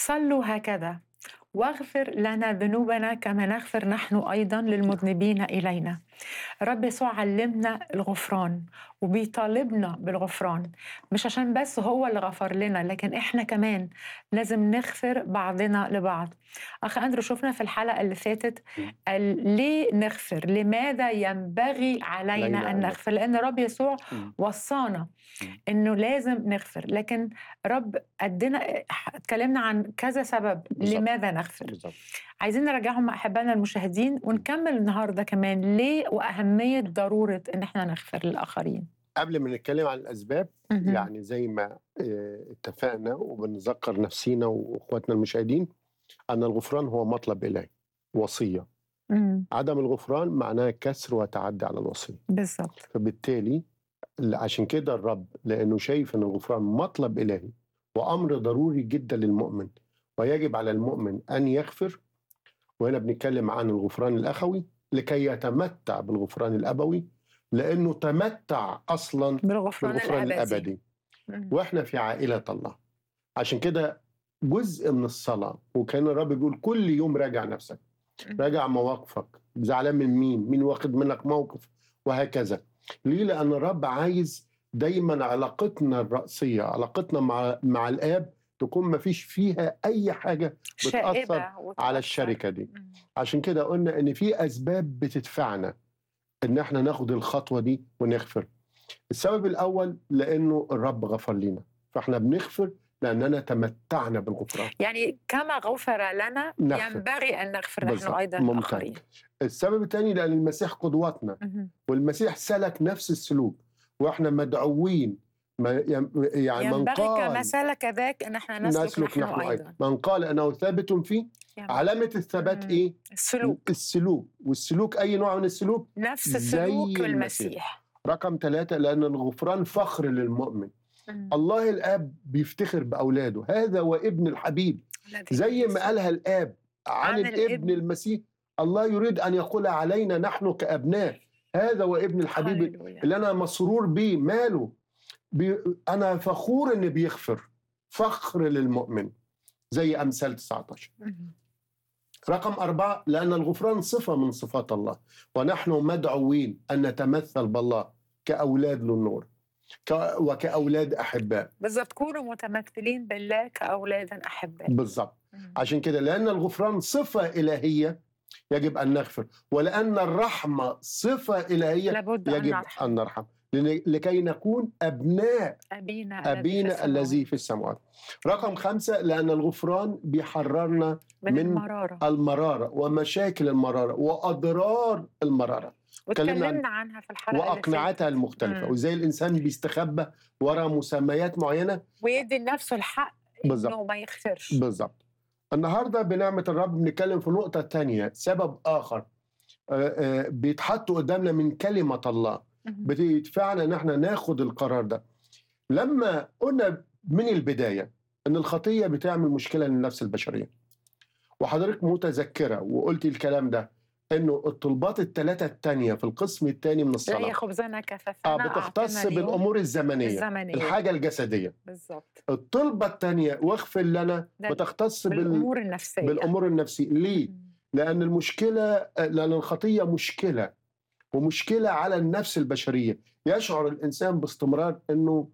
صلوا هكذا واغفر لنا ذنوبنا كما نغفر نحن ايضا للمذنبين الينا. رب يسوع علمنا الغفران وبيطالبنا بالغفران مش عشان بس هو اللي غفر لنا لكن احنا كمان لازم نغفر بعضنا لبعض. اخ اندرو شفنا في الحلقه اللي فاتت قال ليه نغفر؟ لماذا ينبغي علينا علينا ان أن نغفر؟ لان رب يسوع مم. وصانا مم. انه لازم نغفر لكن رب ادينا اتكلمنا عن كذا سبب بالظبط. لماذا نغفر بالظبط عايزين نرجعهم مع احبائنا المشاهدين ونكمل النهارده كمان ليه واهميه ضروره ان احنا نغفر للاخرين قبل ما نتكلم عن الاسباب مهم. يعني زي ما آه، اتفقنا وبنذكر نفسينا واخواتنا المشاهدين ان الغفران هو مطلب الهي وصيه مم. عدم الغفران معناه كسر وتعدي على الوصيه بالظبط فبالتالي عشان كده الرب لانه شايف ان الغفران مطلب الهي وامر ضروري جدا للمؤمن ويجب على المؤمن ان يغفر وهنا بنتكلم عن الغفران الاخوي لكي يتمتع بالغفران الابوي لانه تمتع اصلا بالغفران, بالغفران الابدي, الابدي مم. واحنا في عائله الله عشان كده جزء من الصلاه وكان الرب بيقول كل يوم راجع نفسك مم. راجع مواقفك زعلان من مين مين واخد منك موقف وهكذا ليه لان الرب عايز دايما علاقتنا الرأسية علاقتنا مع مع الآب تكون ما فيش فيها أي حاجة شائبه بتأثر وتأثر. على الشركة دي مم. عشان كده قلنا إن في أسباب بتدفعنا إن إحنا ناخد الخطوة دي ونغفر السبب الأول لأنه الرب غفر لنا فإحنا بنغفر لأننا تمتعنا بالغفران يعني كما غفر لنا نغفر. ينبغي ان نغفر نحن بالظبط. ايضا ممتاز. للاخرين السبب الثاني لأن المسيح قدوتنا مهم. والمسيح سلك نفس السلوك واحنا مدعوين ما يم- يعني من ينبغي كما قال سلك ذاك ان احنا نسلك, نسلك نحن, نحن ايضا ايضا من قال انه ثابت فيه يعني علامه الثبات مم. ايه السلوك السلوك والسلوك اي نوع من السلوك نفس زي السلوك المسيح. المسيح رقم ثلاثة لأن الغفران فخر للمؤمن مم. الله الآب بيفتخر بأولاده هذا وابن الحبيب الذي زي يسوع. ما قالها الآب عن, عن الابن الابن. المسيح الله يريد أن يقول علينا نحن كأبناء هذا وابن الحبيب هللويا. اللي انا مسرور بيه ماله بي انا فخور ان بيغفر فخر للمؤمن زي امثال 19 مم. رقم أربعة لأن الغفران صفة من صفات الله ونحن مدعوين أن نتمثل بالله كأولاد للنور ك- وكأولاد أحباء بالضبط كونوا متمثلين بالله كأولادا أحباء بالضبط مم. عشان كده لأن الغفران صفة إلهية يجب أن نغفر ولأن الرحمة صفة إلهية لابد أن يجب نرحم أن نرحم لن- لكي نكون أبناء أبينا أبينا الذي في السماوات رقم خمسة لأن الغفران بيحررنا من, من المرارة المرارة ومشاكل المرارة وأضرار المرارة اتكلمنا عن- واتكلمنا عنها في الحلقة اللي وأقنعتها فاتت. المختلفة مم. وإزاي الإنسان بيستخبى وراء مسميات معينة ويدي لنفسه الحق بالظبط. إنه ما يغفرش بالظبط النهاردة بنعمة الرب بنتكلم في نقطة تانية سبب آخر آه، آه، بيتحط قدامنا من كلمة الله مم. بتدفعنا ان احنا ناخد القرار ده لما قلنا من البدايه ان الخطيه بتعمل مشكله للنفس البشريه وحضرتك متذكره وقلتي الكلام ده انه الطلبات الثلاثه الثانيه في القسم الثاني من لا الصلاه يا خبزنا كفافنا اه بتختص أعطنا اليوم بالامور الزمنيه الزمنية الحاجه الجسديه بالضبط الطلبه الثانيه واغفر لنا ده بتختص بال... بالأمور النفسية بالامور النفسيه ليه مم. لأن المشكلة لأن الخطية مشكلة ومشكلة على النفس البشرية يشعر الإنسان باستمرار أنه